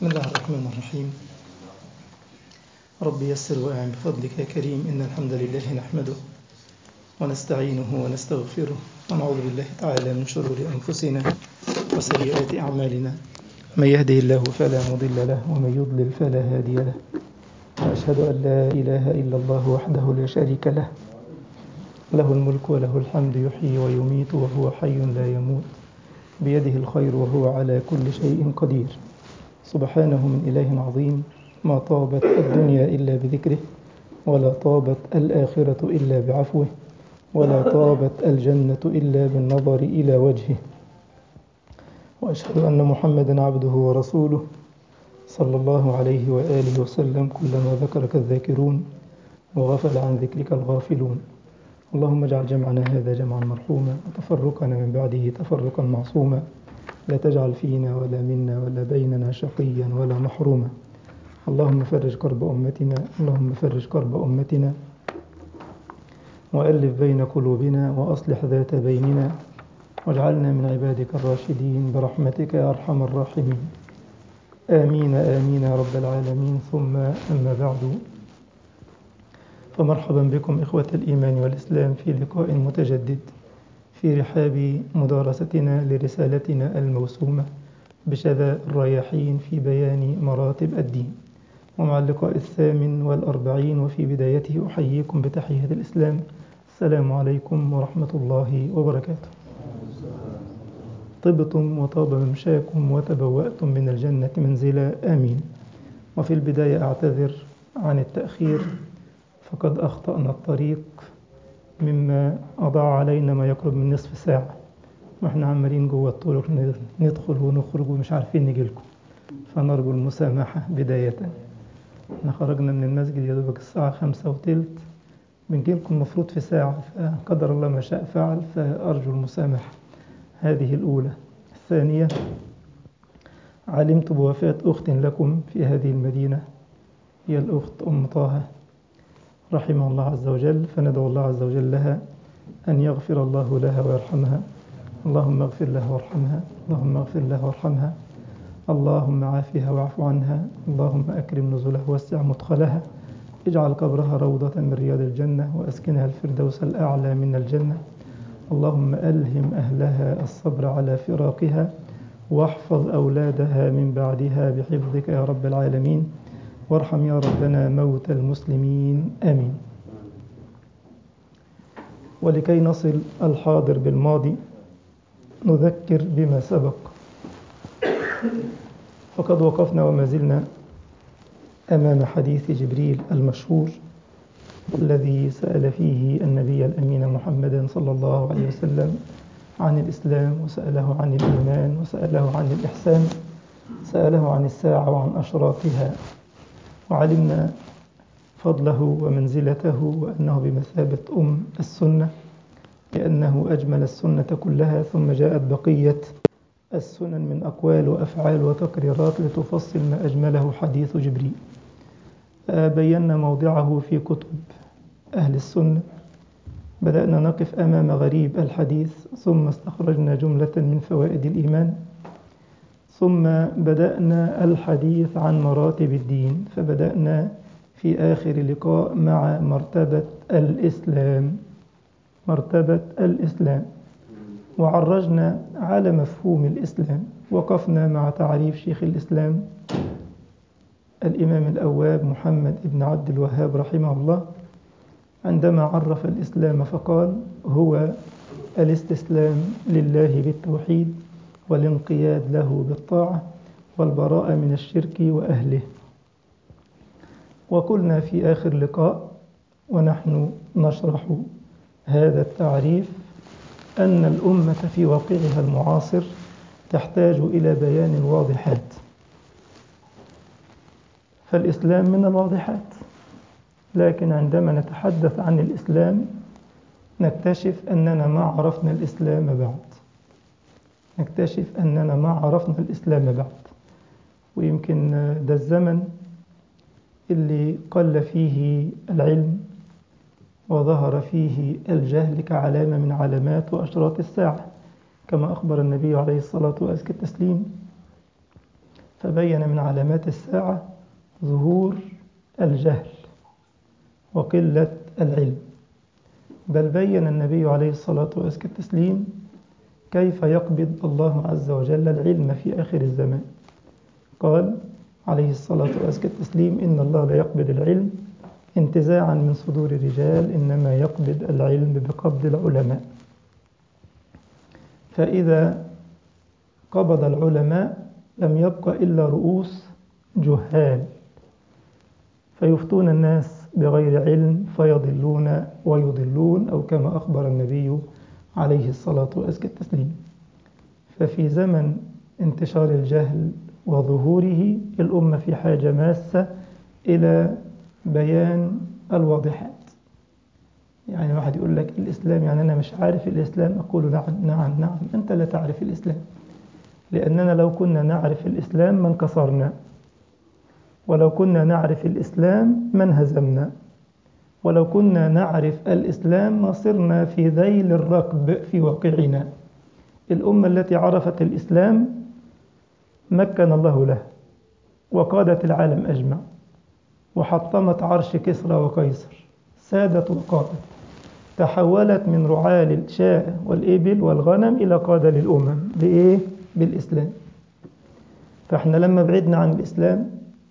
بسم الله الرحمن الرحيم رب يسر وأعن بفضلك يا كريم إن الحمد لله نحمده ونستعينه ونستغفره ونعوذ بالله تعالى من شرور أنفسنا وسيئات أعمالنا من يهده الله فلا مضل له ومن يضلل فلا هادي له وأشهد أن لا إله إلا الله وحده لا شريك له له الملك وله الحمد يحيي ويميت وهو حي لا يموت بيده الخير وهو على كل شيء قدير سبحانه من إله عظيم ما طابت الدنيا إلا بذكره ولا طابت الآخرة إلا بعفوه ولا طابت الجنة إلا بالنظر إلى وجهه وأشهد أن محمدا عبده ورسوله صلى الله عليه وآله وسلم كلما ذكرك الذاكرون وغفل عن ذكرك الغافلون اللهم اجعل جمعنا هذا جمعا مرحوما وتفرقنا من بعده تفرقا معصوما لا تجعل فينا ولا منا ولا بيننا شقيا ولا محروما اللهم فرج كرب أمتنا اللهم فرج كرب أمتنا وألف بين قلوبنا وأصلح ذات بيننا واجعلنا من عبادك الراشدين برحمتك يا أرحم الراحمين آمين آمين يا رب العالمين ثم أما بعد فمرحبا بكم إخوة الإيمان والإسلام في لقاء متجدد في رحاب مدارستنا لرسالتنا الموسومة بشذا الرياحين في بيان مراتب الدين ومع اللقاء الثامن والأربعين وفي بدايته أحييكم بتحية الإسلام السلام عليكم ورحمة الله وبركاته طبتم وطاب ممشاكم وتبوأتم من الجنة منزلا آمين وفي البداية أعتذر عن التأخير فقد أخطأنا الطريق مما أضاع علينا ما يقرب من نصف ساعة وإحنا عمالين جوه الطرق ندخل ونخرج ومش عارفين نجي لكم فنرجو المسامحة بداية احنا خرجنا من المسجد يا دوبك الساعة خمسة وتلت بنجي لكم المفروض في ساعة فقدر الله ما شاء فعل فأرجو المسامحة هذه الأولى الثانية علمت بوفاة أخت لكم في هذه المدينة هي الأخت أم طه رحمه الله عز وجل فندعو الله عز وجل لها أن يغفر الله لها ويرحمها اللهم اغفر لها وارحمها اللهم اغفر لها وارحمها اللهم عافها واعف عنها اللهم أكرم نزلها ووسع مدخلها اجعل قبرها روضة من رياض الجنة وأسكنها الفردوس الأعلى من الجنة اللهم ألهم أهلها الصبر على فراقها واحفظ أولادها من بعدها بحفظك يا رب العالمين وارحم يا ربنا موت المسلمين آمين ولكي نصل الحاضر بالماضي نذكر بما سبق فقد وقفنا وما زلنا أمام حديث جبريل المشهور الذي سأل فيه النبي الأمين محمدا صلى الله عليه وسلم عن الإسلام وسأله عن الإيمان وسأله عن الإحسان سأله عن الساعة وعن أشراطها وعلمنا فضله ومنزلته وأنه بمثابة أم السنة لأنه أجمل السنة كلها ثم جاءت بقية السنن من أقوال وأفعال وتقريرات لتفصل ما أجمله حديث جبريل بينا موضعه في كتب أهل السنة بدأنا نقف أمام غريب الحديث ثم استخرجنا جملة من فوائد الإيمان ثم بدأنا الحديث عن مراتب الدين فبدأنا في آخر لقاء مع مرتبة الإسلام مرتبة الإسلام وعرجنا على مفهوم الإسلام وقفنا مع تعريف شيخ الإسلام الإمام الأواب محمد بن عبد الوهاب رحمه الله عندما عرف الإسلام فقال هو الاستسلام لله بالتوحيد والانقياد له بالطاعة والبراءة من الشرك وأهله وقلنا في آخر لقاء ونحن نشرح هذا التعريف أن الأمة في واقعها المعاصر تحتاج إلى بيان الواضحات فالإسلام من الواضحات لكن عندما نتحدث عن الإسلام نكتشف أننا ما عرفنا الإسلام بعد نكتشف أننا ما عرفنا الإسلام بعد ويمكن ده الزمن اللي قل فيه العلم وظهر فيه الجهل كعلامة من علامات وأشراط الساعة كما أخبر النبي عليه الصلاة وأزكى التسليم فبين من علامات الساعة ظهور الجهل وقلة العلم بل بين النبي عليه الصلاة والتسليم كيف يقبض الله عز وجل العلم في آخر الزمان قال عليه الصلاة والتسليم إن الله لا يقبض العلم انتزاعا من صدور الرجال إنما يقبض العلم بقبض العلماء فإذا قبض العلماء لم يبق إلا رؤوس جهال فيفتون الناس بغير علم فيضلون ويضلون أو كما أخبر النبي عليه الصلاة والتسليم ففي زمن انتشار الجهل وظهوره الأمة في حاجة ماسة إلى بيان الواضحات يعني واحد يقول لك الإسلام يعني أنا مش عارف الإسلام أقول نعم نعم نعم أنت لا تعرف الإسلام لأننا لو كنا نعرف الإسلام ما انكسرنا ولو كنا نعرف الإسلام ما انهزمنا ولو كنا نعرف الإسلام ما صرنا في ذيل الركب في واقعنا الأمة التي عرفت الإسلام مكن الله له وقادت العالم أجمع وحطمت عرش كسرى وقيصر سادت وقادت تحولت من رعاة للشاء والإبل والغنم إلى قادة للأمم بإيه؟ بالإسلام فإحنا لما بعدنا عن الإسلام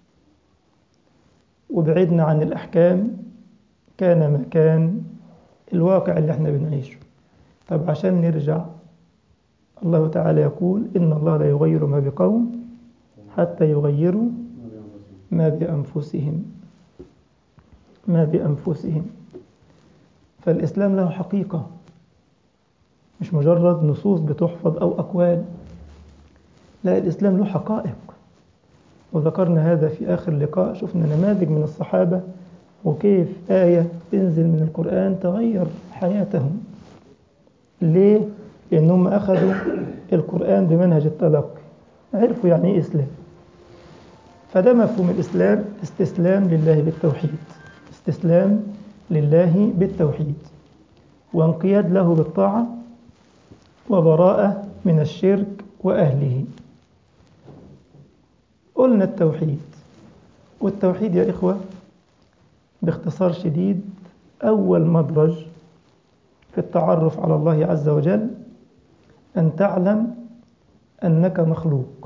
وبعدنا عن الأحكام كان ما كان الواقع اللي احنا بنعيشه طب عشان نرجع الله تعالى يقول إن الله لا يغير ما بقوم حتى يغيروا ما بأنفسهم ما بأنفسهم فالإسلام له حقيقة مش مجرد نصوص بتحفظ أو أقوال لا الإسلام له حقائق وذكرنا هذا في آخر لقاء شفنا نماذج من الصحابة وكيف آية تنزل من القرآن تغير حياتهم ليه؟ لأنهم أخذوا القرآن بمنهج التلقي عرفوا يعني إيه إسلام فده مفهوم الإسلام استسلام لله بالتوحيد استسلام لله بالتوحيد وانقياد له بالطاعة وبراءة من الشرك وأهله قلنا التوحيد والتوحيد يا إخوة باختصار شديد أول مدرج في التعرف على الله عز وجل أن تعلم أنك مخلوق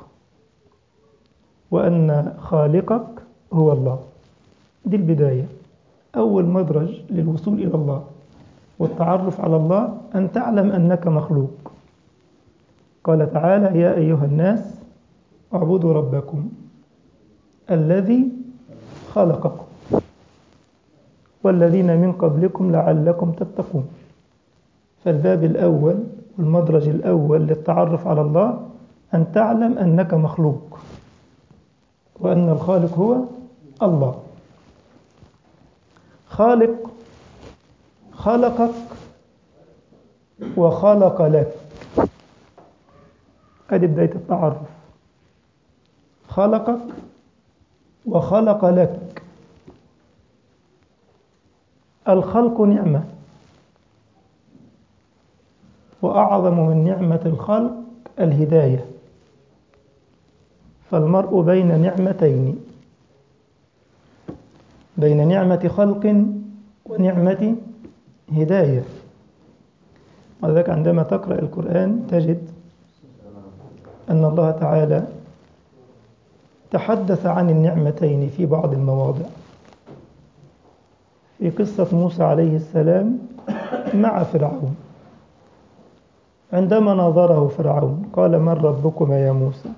وأن خالقك هو الله دي البداية أول مدرج للوصول إلى الله والتعرف على الله أن تعلم أنك مخلوق قال تعالى يا أيها الناس اعبدوا ربكم الذي خلقكم والذين من قبلكم لعلكم تتقون فالباب الأول والمدرج الأول للتعرف على الله أن تعلم أنك مخلوق وأن الخالق هو الله خالق خلقك وخلق لك ادي بداية التعرف خلقك وخلق لك الخلق نعمة وأعظم من نعمة الخلق الهداية فالمرء بين نعمتين بين نعمة خلق ونعمة هداية ولذلك عندما تقرأ القرآن تجد أن الله تعالى تحدث عن النعمتين في بعض المواضع في قصة موسى عليه السلام مع فرعون عندما ناظره فرعون قال من ربكما يا موسى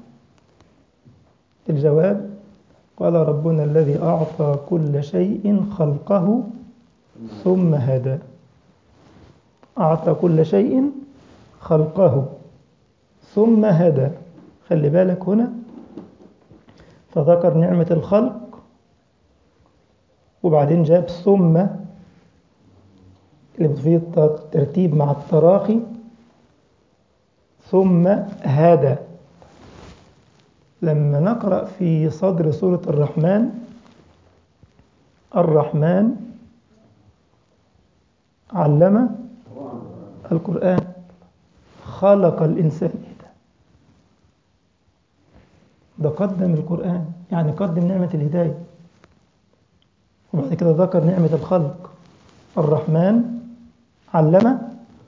الجواب قال ربنا الذي أعطى كل شيء خلقه ثم هدى أعطى كل شيء خلقه ثم هدى خلي بالك هنا فذكر نعمة الخلق وبعدين جاب ثم اللي فيه الترتيب مع التراخي ثم هدى لما نقرأ في صدر سورة الرحمن الرحمن علم القرآن خلق الإنسان ده قدم القرآن يعني قدم نعمة الهداية وبعد كده ذكر نعمة الخلق الرحمن علم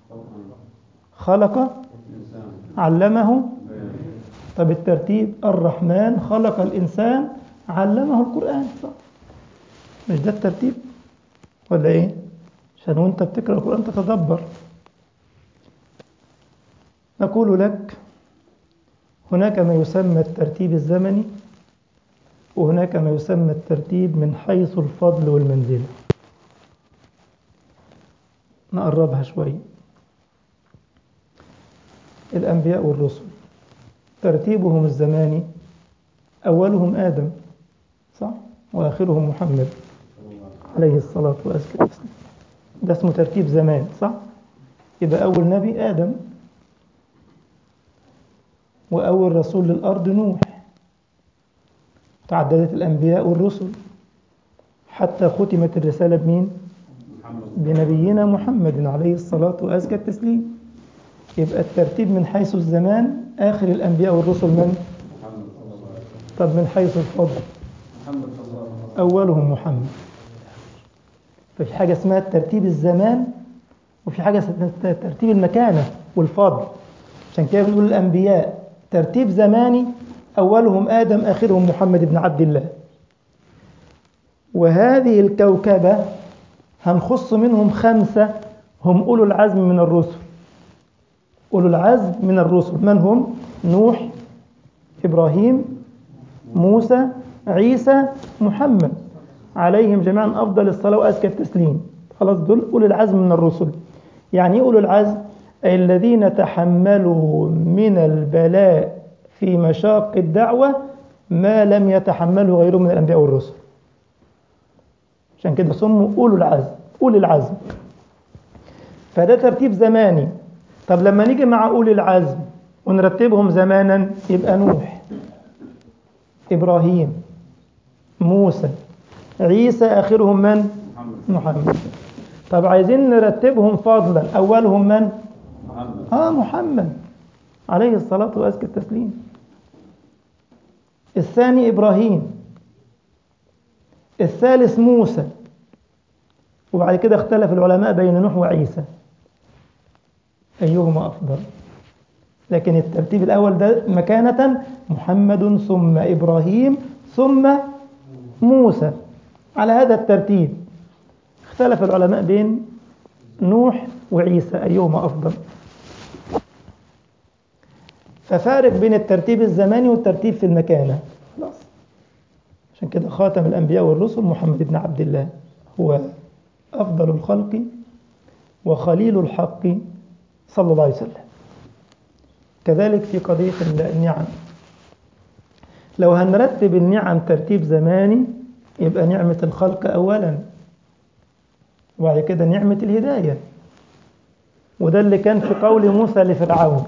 خلق علمه طب الترتيب الرحمن خلق الإنسان علمه القرآن صح مش ده الترتيب ولا ايه عشان وانت بتقرأ القرآن تتدبر نقول لك هناك ما يسمى الترتيب الزمني وهناك ما يسمى الترتيب من حيث الفضل والمنزلة نقربها شوية الأنبياء والرسل ترتيبهم الزماني أولهم آدم صح وآخرهم محمد عليه الصلاة والسلام ده اسمه ترتيب زمان صح يبقى أول نبي آدم وأول رسول للأرض نوح تعددت الأنبياء والرسل حتى ختمت الرسالة بمين؟ بنبينا محمد عليه الصلاة وأزكى التسليم يبقى الترتيب من حيث الزمان آخر الأنبياء والرسل من؟ طب من حيث الفضل أولهم محمد ففي حاجة اسمها ترتيب الزمان وفي حاجة اسمها ترتيب المكانة والفضل عشان كده بنقول الأنبياء ترتيب زماني أولهم آدم آخرهم محمد بن عبد الله وهذه الكوكبة هنخص منهم خمسة هم أولو العزم من الرسل أولو العزم من الرسل من هم؟ نوح إبراهيم موسى عيسى محمد عليهم جميعا أفضل الصلاة وأزكى التسليم خلاص دول أولو العزم من الرسل يعني أولو العزم أي الذين تحملوا من البلاء في مشاق الدعوة ما لم يتحمله غيرهم من الأنبياء والرسل عشان كده سموا أولو العزم أولي العزم فده ترتيب زماني طب لما نيجي مع أولي العزم ونرتبهم زمانا يبقى نوح إبراهيم موسى عيسى آخرهم من؟ محمد طب عايزين نرتبهم فضلا أولهم من؟ محمد آه محمد عليه الصلاة وأزكى التسليم الثاني إبراهيم الثالث موسى وبعد كده اختلف العلماء بين نوح وعيسى أيهما أفضل لكن الترتيب الأول ده مكانة محمد ثم إبراهيم ثم موسى على هذا الترتيب اختلف العلماء بين نوح وعيسى أيهما أفضل ففارق بين الترتيب الزماني والترتيب في المكانة خلاص عشان كده خاتم الأنبياء والرسل محمد بن عبد الله هو أفضل الخلق وخليل الحق صلى الله عليه وسلم كذلك في قضية النعم لو هنرتب النعم ترتيب زماني يبقى نعمة الخلق أولا وبعد كده نعمة الهداية وده اللي كان في قول موسى لفرعون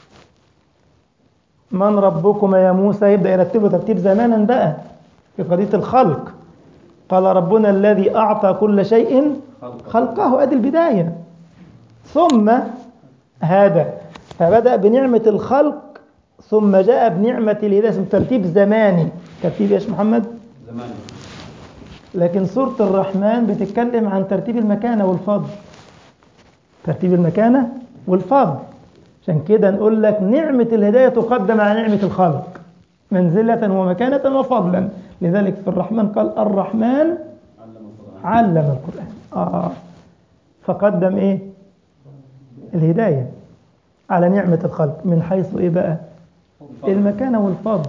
من ربكما يا موسى يبدأ يرتبه ترتيب زمانا بقى في قضية الخلق قال ربنا الذي أعطى كل شيء خلقه أدي البداية ثم هذا فبدأ بنعمة الخلق ثم جاء بنعمة الهداية اسمه ترتيب زماني ترتيب ايش محمد؟ زمان لكن سورة الرحمن بتتكلم عن ترتيب المكانة والفضل ترتيب المكانة والفضل عشان كده نقول لك نعمة الهداية تقدم على نعمة الخلق منزلة ومكانة وفضلا لذلك في الرحمن قال الرحمن علم القرآن علم القرآن آه فقدم إيه الهداية على نعمة الخلق من حيث إيه بقى المكانة والفضل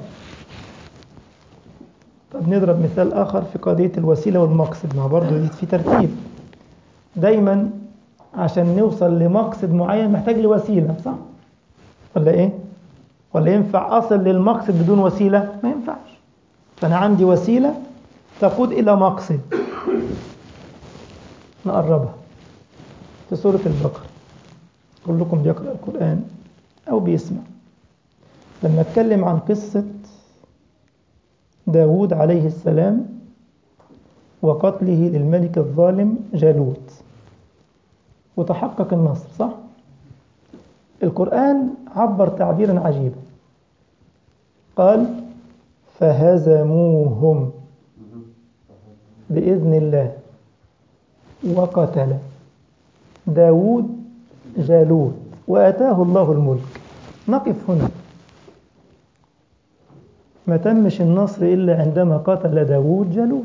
طب نضرب مثال آخر في قضية الوسيلة والمقصد ما برضه دي في ترتيب دايما عشان نوصل لمقصد معين محتاج لوسيلة صح ولا إيه ولا ينفع أصل للمقصد بدون وسيلة ما ينفعش فأنا عندي وسيلة تقود إلى مقصد نقربها في سورة البقرة كلكم بيقرأ القرآن أو بيسمع لما اتكلم عن قصة داود عليه السلام وقتله للملك الظالم جالوت وتحقق النصر صح؟ القرآن عبر تعبيرا عجيبا قال فهزموهم بإذن الله وقتل داود جالوت وأتاه الله الملك نقف هنا ما تمش النصر إلا عندما قتل داود جالوت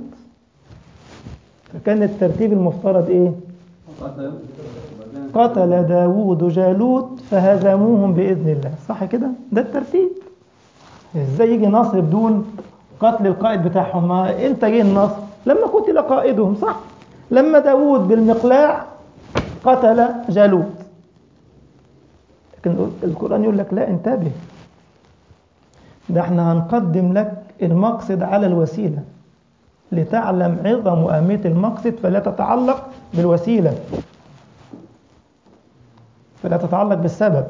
فكان الترتيب المفترض إيه قتل قتل داود جالوت فهزموهم بإذن الله صح كده ده الترتيب ازاي يجي نصر بدون قتل القائد بتاعهم ما انت جه النصر لما قتل قائدهم صح لما داود بالمقلاع قتل جالوت لكن القرآن يقول لك لا انتبه ده احنا هنقدم لك المقصد على الوسيلة لتعلم عظم وأهمية المقصد فلا تتعلق بالوسيلة فلا تتعلق بالسبب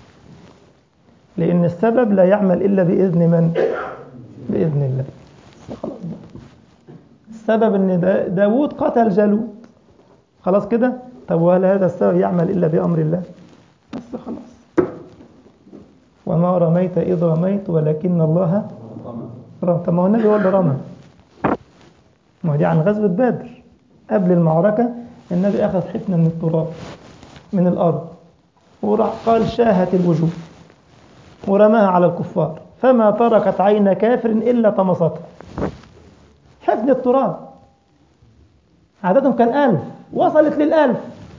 لأن السبب لا يعمل إلا بإذن من؟ بإذن الله خلاص بقى. السبب أن دا- داود قتل جالوت خلاص كده طب وهل هذا السبب يعمل إلا بأمر الله بس خلاص وما رميت إذ رميت ولكن الله رمى رمى طب ما هو النبي هو اللي رمى ما هو دي عن غزوة بدر قبل المعركة النبي أخذ حفنة من التراب من الأرض وراح قال شاهت الوجوه ورماها على الكفار فما تركت عين كافر إلا طمستها حفن التراب عددهم كان ألف وصلت للألف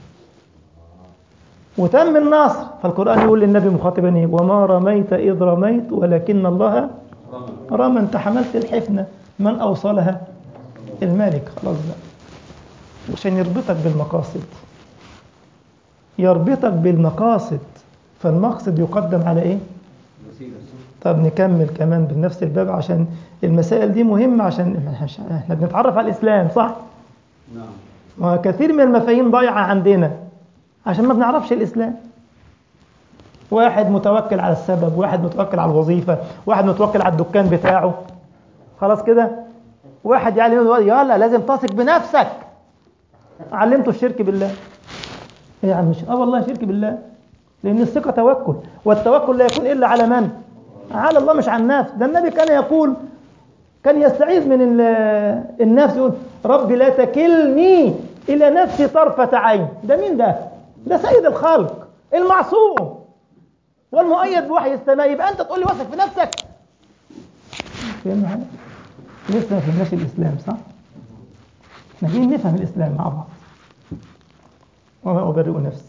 وتم النصر فالقرآن يقول للنبي مخاطبا إيه؟ وما رميت إذ رميت ولكن الله رمى رمى انت حملت الحفنة من أوصلها الملك خلاص بقى عشان يربطك بالمقاصد يربطك بالمقاصد فالمقصد يقدم على ايه وسيلة طب نكمل كمان بنفس الباب عشان المسائل دي مهمة عشان احنا بنتعرف على الإسلام صح نعم وكثير من المفاهيم ضايعة عندنا عشان ما بنعرفش الإسلام واحد متوكل على السبب واحد متوكل على الوظيفة واحد متوكل على الدكان بتاعه خلاص كده واحد يعلم الولد يلا لازم تثق بنفسك علمته الشرك بالله ايه يا عم مش اه والله شرك بالله لان الثقه توكل والتوكل لا يكون الا على من على الله مش على النفس ده النبي كان يقول كان يستعيذ من ال- النفس يقول رب لا تكلني الى نفسي طرفه عين ده مين ده ده سيد الخلق المعصوم والمؤيد بوحي السماء يبقى انت تقول لي واثق في نفسك فهمنا حاجه لسه ما فهمناش الاسلام صح احنا جايين نفهم الاسلام مع بعض وما ابرئ نفسي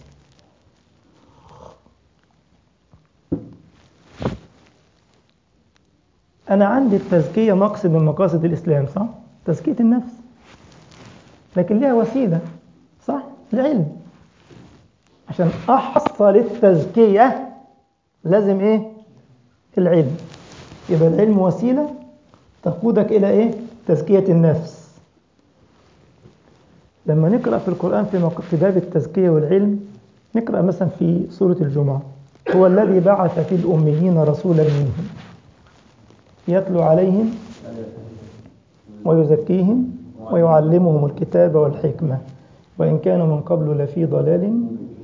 أنا عندي التزكية مقصد من مقاصد الإسلام صح؟ تزكية النفس لكن لها وسيلة صح؟ العلم عشان أحصل التزكية لازم إيه؟ العلم يبقى العلم وسيلة تقودك إلى إيه؟ تزكية النفس لما نقرأ في القرآن في مق- في باب التزكية والعلم نقرأ مثلا في سورة الجمعة هو الذي بعث في الأميين رسولا منهم يتلو عليهم ويزكيهم ويعلمهم الكتاب والحكمة وإن كانوا من قبل لفي ضلال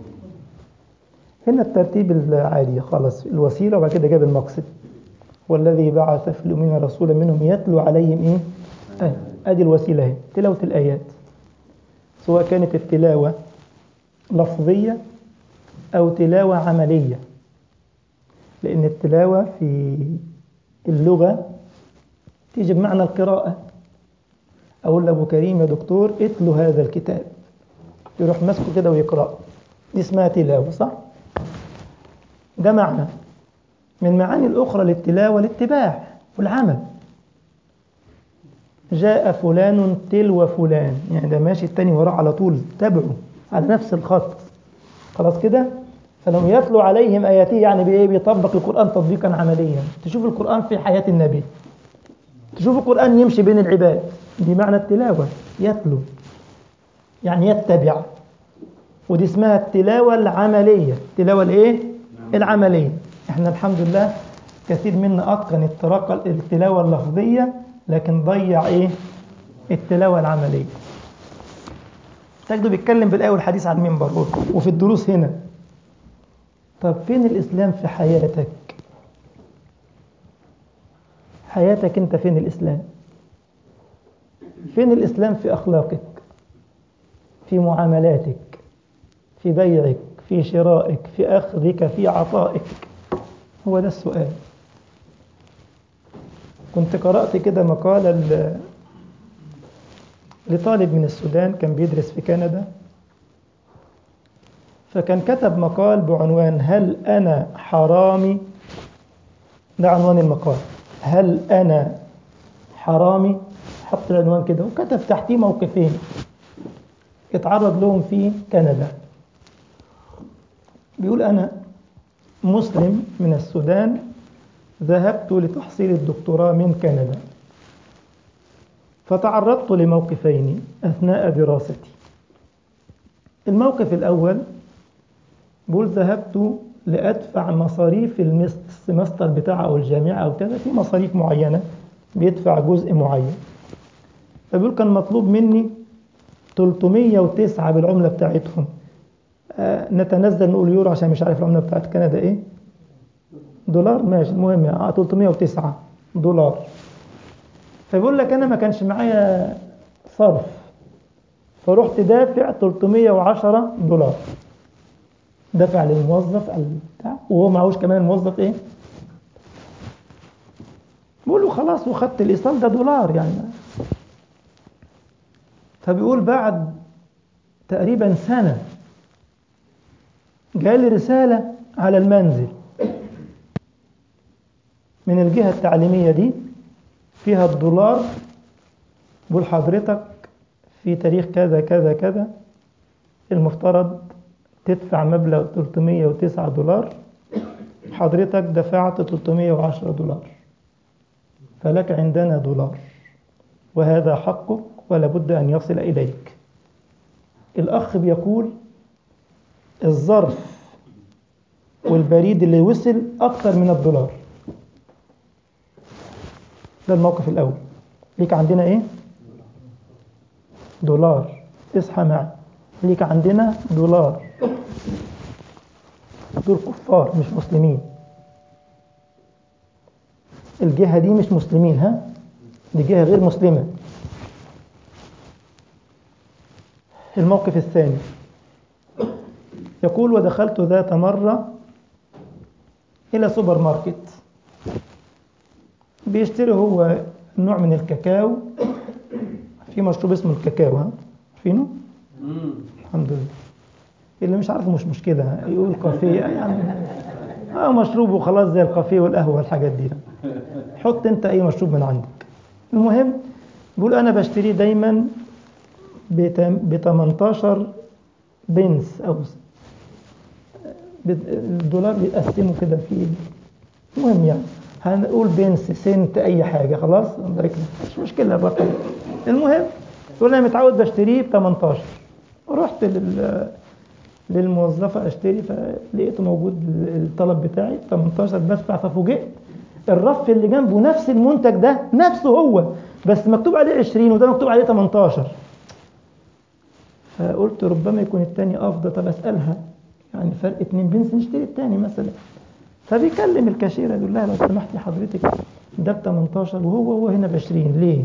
هنا الترتيب العادي خلاص الوسيلة وبعد كده جاب المقصد والذي بعث في الأمين رسولا منهم يتلو عليهم إيه؟ آه، أدي الوسيلة اهي تلاوة الآيات سواء كانت التلاوة لفظية أو تلاوة عملية لأن التلاوة في اللغة تيجي بمعنى القراءة أقول لأبو كريم يا دكتور اتلو هذا الكتاب يروح ماسكه كده ويقرأ دي اسمها تلاوة صح؟ ده معنى من معاني الأخرى للتلاوة الاتباع والعمل جاء فلان تلو فلان يعني ده ماشي التاني وراه على طول تابعه على نفس الخط خلاص كده فلو يتلو عليهم آياته يعني بإيه بيطبق القرآن تطبيقا عمليا تشوف القرآن في حياة النبي تشوف القرآن يمشي بين العباد دي معنى التلاوة يتلو يعني يتبع ودي اسمها التلاوة العملية التلاوة الايه العملية احنا الحمد لله كثير منا أتقن التراقة التلاوة اللفظية لكن ضيع ايه التلاوة العملية تجده بيتكلم بالآية والحديث على المنبر وفي الدروس هنا طب فين الإسلام في حياتك حياتك أنت فين الإسلام فين الإسلام في أخلاقك في معاملاتك في بيعك في شرائك في أخذك في عطائك هو ده السؤال كنت قرأت كده مقالة ل- لطالب من السودان كان بيدرس في كندا فكان كتب مقال بعنوان هل أنا حرامي ده عنوان المقال هل أنا حرامي حط العنوان كده وكتب تحتيه موقفين اتعرض لهم في كندا بيقول أنا مسلم من السودان ذهبت لتحصيل الدكتوراه من كندا فتعرضت لموقفين أثناء دراستي الموقف الأول بقول ذهبت لأدفع مصاريف المس- السمستر بتاعه أو الجامعة أو كذا في مصاريف معينة بيدفع جزء معين فبيقول كان مطلوب مني 309 بالعملة بتاعتهم آه، نتنزل نقول يورو عشان مش عارف العملة بتاعت كندا ايه دولار ماشي المهم يعني آه 309 دولار فبيقول لك انا ما كانش معايا صرف فرحت دافع 310 دولار دفع للموظف البتاع وهو معهوش كمان الموظف ايه بقول له خلاص وخدت الايصال ده دولار يعني فبيقول بعد تقريبا سنة جالي رسالة على المنزل من الجهة التعليمية دي فيها الدولار بقول حضرتك في تاريخ كذا كذا كذا المفترض تدفع مبلغ 309 دولار حضرتك دفعت 310 دولار فلك عندنا دولار وهذا حقك ولا بد أن يصل إليك الأخ بيقول الظرف والبريد اللي وصل أكثر من الدولار ده الموقف الأول ليك عندنا إيه؟ دولار اصحى معي ليك عندنا دولار دول كفار مش مسلمين الجهة دي مش مسلمين ها دي جهة غير مسلمة الموقف الثاني يقول ودخلت ذات مرة إلى سوبر ماركت بيشتري هو نوع من الكاكاو في مشروب اسمه الكاكاو ها عارفينه؟ مم. الحمد لله اللي مش عارفه مش مشكلة يقول كافيه يعني اه مشروب وخلاص زي الكافيه والقهوة والحاجات دي حط انت اي مشروب من عندك المهم بيقول انا بشتريه دايما ب 18 بنس او س- بت- الدولار بيتقسموا كده في المهم يعني هنقول بنس سنت اي حاجه خلاص بارك لك. مش مشكله الرقم المهم يقول انا متعود بشتريه ب 18 رحت لل للموظفة اشتري فلقيته موجود الطلب بتاعي 18 بدفع ففوجئت الرف اللي جنبه نفس المنتج ده نفسه هو بس مكتوب عليه 20 وده مكتوب عليه 18 فقلت ربما يكون التاني افضل طب اسالها يعني فرق 2 بنس نشتري التاني مثلا فبيكلم الكاشيره يقول لها لو سمحتي حضرتك ده ب 18 وهو هو هنا ب 20 ليه؟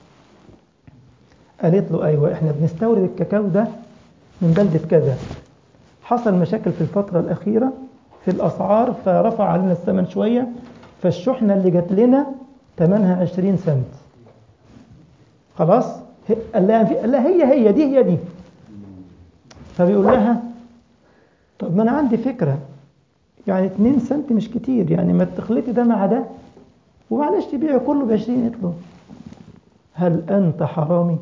قالت له ايوه احنا بنستورد الكاكاو ده من بلده كذا حصل مشاكل في الفترة الأخيرة في الأسعار فرفع علينا الثمن شوية فالشحنة اللي جات لنا ثمنها 20 سنت خلاص هي- قال لها في- قال لها هي هي دي هي دي فبيقول لها طب ما أنا عندي فكرة يعني 2 سنت مش كتير يعني ما تخلطي ده مع ده ومعلش تبيعي كله ب 20 قلت له هل أنت حرامي؟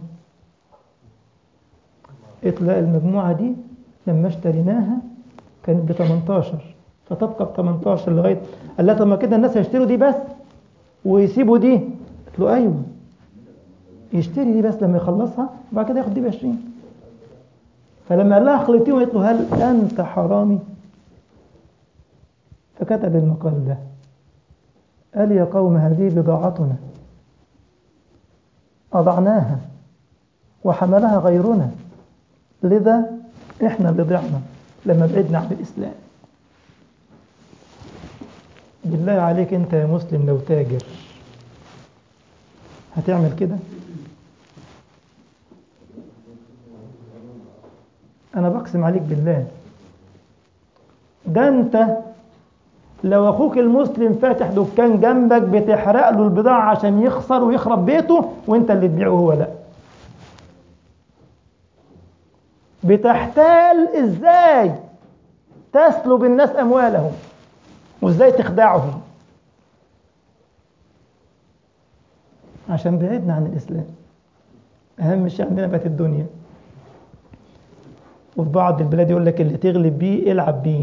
قلت لا المجموعة دي لما اشتريناها كانت ب 18 فتبقى ب 18 لغاية قال لها طب ما كده الناس هيشتروا دي بس ويسيبوا دي قلت له ايوه يشتري دي بس لما يخلصها وبعد كده ياخد دي ب 20 فلما قال لها اخلطيهم قالت له هل انت حرامي؟ فكتب المقال ده قال يا قوم هذه بضاعتنا أضعناها وحملها غيرنا لذا احنا اللي ضعنا لما بعدنا عن الإسلام بالله عليك أنت يا مسلم لو تاجر هتعمل كده أنا بقسم عليك بالله ده أنت لو أخوك المسلم فاتح دكان جنبك بتحرق له البضاعة عشان يخسر ويخرب بيته وأنت اللي تبيعه هو لأ بتحتال إزاي تسلب الناس أموالهم وإزاي تخدعهم عشان بعدنا عن الإسلام أهم شيء عندنا بقت الدنيا وفي بعض البلاد يقول لك اللي تغلب بيه العب بيه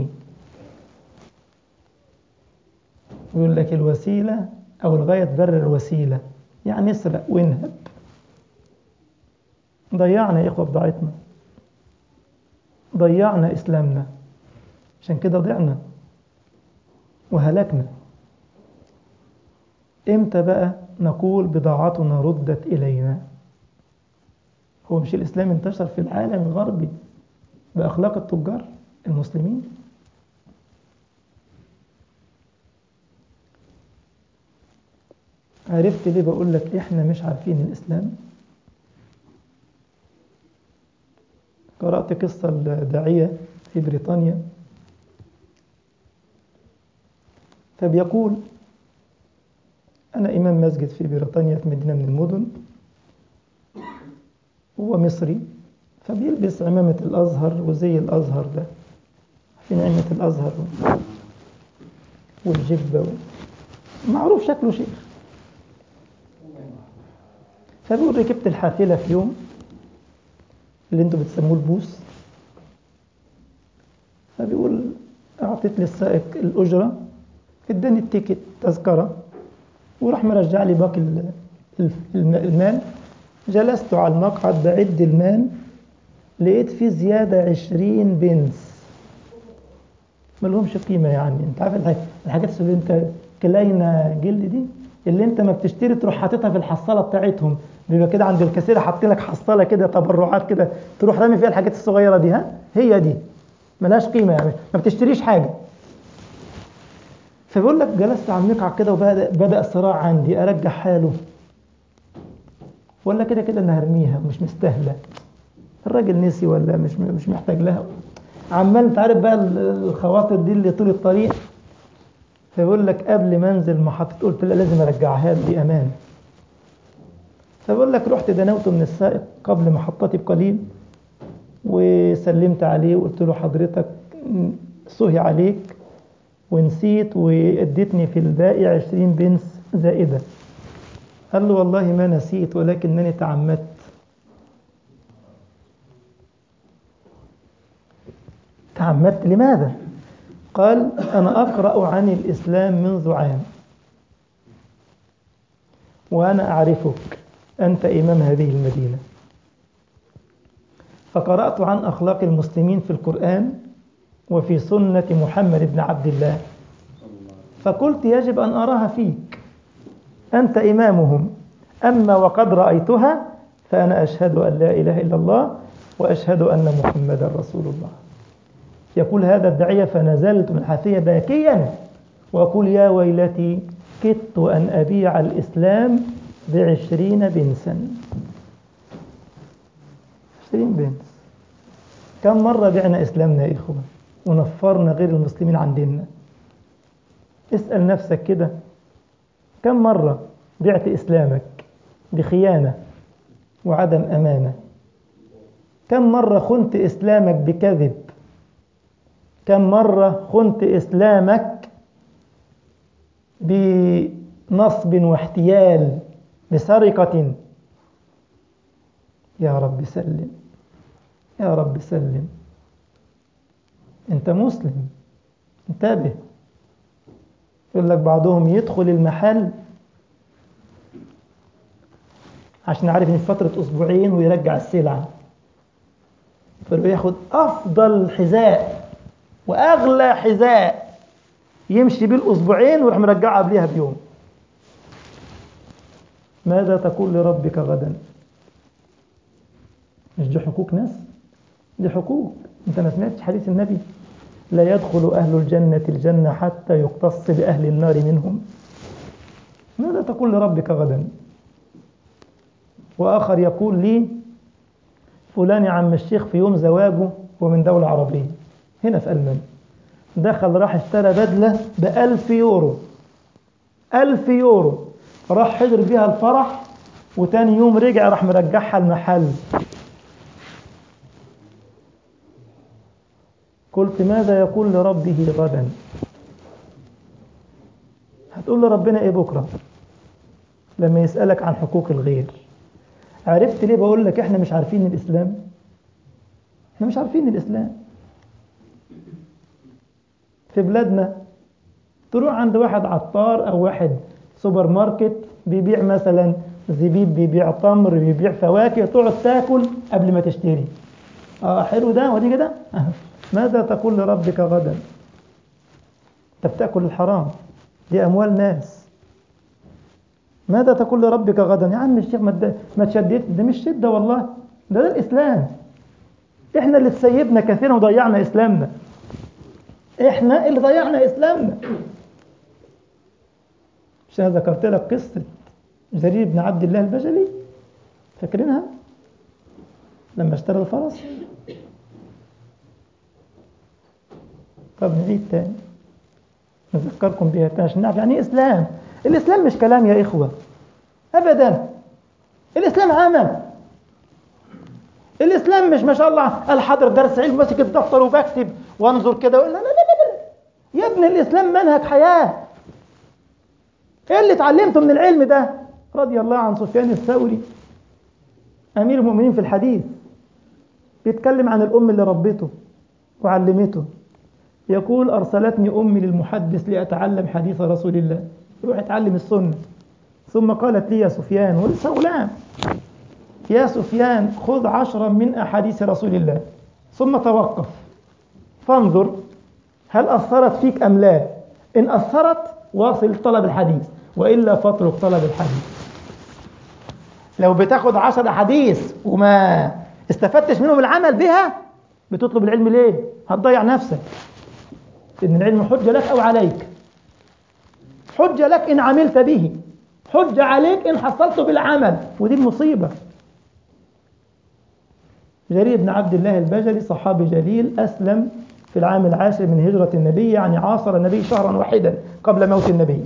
ويقول لك الوسيلة أو الغاية تبرر الوسيلة يعني اسرق وانهب ضيعنا يا إخوة بضاعتنا ضيعنا إسلامنا عشان كده ضعنا وهلكنا إمتى بقى نقول بضاعتنا ردت إلينا هو مش الإسلام انتشر في العالم الغربي بأخلاق التجار المسلمين عرفت ليه بقول لك إحنا مش عارفين الإسلام قرأت قصة الداعية في بريطانيا فبيقول أنا إمام مسجد في بريطانيا في مدينة من المدن هو مصري فبيلبس عمامة الأزهر وزي الأزهر ده في نعمة الأزهر والجبة معروف شكله شيخ فبيقول ركبت الحافلة في يوم اللي انتوا بتسموه البوس فبيقول أعطيت للسائق الأجرة اداني التيكت تذكرة وراح مرجع لي باقي المال جلست على المقعد بعد المال لقيت فيه زيادة عشرين بنس ما لهمش قيمة يعني انت عارف الحاجات اللي انت كلاينة جلد دي اللي انت ما بتشتري تروح حاططها في الحصالة بتاعتهم بيبقى كده عند الكاسير حاطين لك حصالة كده تبرعات كده تروح رامي فيها الحاجات الصغيرة دي ها هي دي ملهاش قيمة يعني ما بتشتريش حاجة فبيقول لك جلست على المقعد كده وبدأ بدأ الصراع عندي أرجع حاله ولا كده كده أنا هرميها مش مستاهلة الراجل نسي ولا مش مش محتاج لها عمال انت عارف بقى الخواطر دي اللي طول الطريق فيقول لك قبل ما انزل محطة قلت لا لازم ارجعها له دي امان فبقول لك رحت دنوت من السائق قبل محطتي بقليل وسلمت عليه وقلت له حضرتك صهي عليك ونسيت واديتني في الباقي عشرين بنس زائدة قال له والله ما نسيت ولكنني تعمدت تعمدت لماذا؟ قال أنا أقرأ عن الإسلام منذ عام وأنا أعرفك أنت إمام هذه المدينة فقرأت عن أخلاق المسلمين في القرآن وفي سنة محمد بن عبد الله فقلت يجب أن أراها فيك أنت إمامهم أما وقد رأيتها فأنا أشهد أن لا إله إلا الله وأشهد أن محمدا رسول الله يقول هذا الداعية فنزلت من حافية باكيا وأقول يا ويلتي كدت أن أبيع الإسلام بعشرين بنسا عشرين بنس كم مرة بعنا إسلامنا يا إخوة ونفرنا غير المسلمين عن ديننا اسأل نفسك كده كم مرة بعت إسلامك بخيانة وعدم أمانة كم مرة خنت إسلامك بكذب كم مرة خنت إسلامك بنصب واحتيال بسرقة يا رب سلم يا رب سلم أنت مسلم انتبه يقول لك بعضهم يدخل المحل عشان عارف ان فترة اسبوعين ويرجع السلعة فبياخد افضل حذاء واغلى حذاء يمشي بيه الاسبوعين ويروح مرجعه قبلها بيوم ماذا تقول لربك غدا مش دي حقوق ناس دي حقوق انت ما سمعتش حديث النبي لا يدخل أهل الجنة الجنة حتى يقتص بأهل النار منهم ماذا تقول لربك غدا وآخر يقول لي فلان يا عم الشيخ في يوم زواجه ومن دولة عربية هنا في ألمانيا دخل راح اشترى بدلة بألف يورو ألف يورو راح حضر بيها الفرح وتاني يوم رجع راح مرجعها المحل قلت ماذا يقول لربه غدا هتقول لربنا ايه بكرة لما يسألك عن حقوق الغير عرفت ليه بقول لك احنا مش عارفين الإسلام احنا مش عارفين الإسلام في بلادنا تروح عند واحد عطار أو واحد سوبر ماركت بيبيع مثلا زبيب بيبيع تمر بيبيع فواكه تقعد تاكل قبل ما تشتري اه حلو ده ودي كده آه. ماذا تقول لربك غدا انت بتاكل الحرام دي اموال ناس ماذا تقول لربك غدا يا عم الشيخ ما ما تشدد ده مش شده والله ده, ده الاسلام احنا اللي تسيبنا كثيرا وضيعنا اسلامنا احنا اللي ضيعنا اسلامنا مش انا ذكرت لك قصه جرير بن عبد الله البجلي فاكرينها لما اشترى الفرس طب نعيد تاني نذكركم بها تاني عشان نعرف يعني ايه اسلام الاسلام مش كلام يا اخوه ابدا الاسلام عمل الاسلام مش ما شاء الله الحاضر درس علم ماسك الدفتر وبكتب وانظر كده لا لا لا لا يا ابن الاسلام منهج حياه ايه اللي اتعلمته من العلم ده رضي الله عن سفيان الثوري امير المؤمنين في الحديث بيتكلم عن الام اللي ربته وعلمته يقول ارسلتني امي للمحدث لاتعلم حديث رسول الله روح اتعلم السنه ثم قالت لي يا سفيان ولسه غلام يا سفيان خذ عشرا من احاديث رسول الله ثم توقف فانظر هل اثرت فيك ام لا ان اثرت واصل طلب الحديث والا فاترك طلب الحديث لو بتاخد عشر أحاديث وما استفدتش منهم العمل بها بتطلب العلم ليه؟ هتضيع نفسك إن العلم حجة لك أو عليك حجة لك إن عملت به حجة عليك إن حصلته بالعمل ودي المصيبة جرير بن عبد الله البجلي صحابي جليل أسلم في العام العاشر من هجرة النبي يعني عاصر النبي شهرا واحدا قبل موت النبي